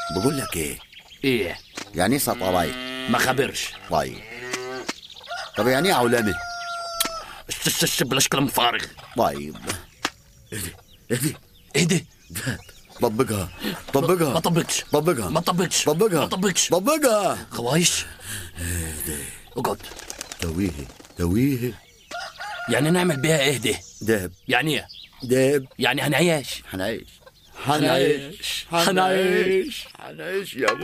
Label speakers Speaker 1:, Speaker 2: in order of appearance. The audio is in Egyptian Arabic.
Speaker 1: بقول لك ايه
Speaker 2: ايه
Speaker 1: يعني ايه سطلايت
Speaker 2: ما خبرش
Speaker 1: طيب طب يعني ايه عولمه
Speaker 2: ش- ش- ش- بلاش كلام فارغ
Speaker 1: طيب اهدي اهدي
Speaker 2: ايه ده
Speaker 1: طبقها طبقها
Speaker 2: ما طبقتش
Speaker 1: طبقها
Speaker 2: ما طبقتش
Speaker 1: طبقها
Speaker 2: ما طبقتش
Speaker 1: طبقها
Speaker 2: خوايش اقعد
Speaker 1: تويه تويه
Speaker 2: يعني نعمل بيها ايه ده
Speaker 1: دهب
Speaker 2: يعني ايه
Speaker 1: دهب
Speaker 2: يعني هنعيش
Speaker 1: حنعيش
Speaker 2: حنعيش.
Speaker 1: حنعيش حنعيش حنعيش يا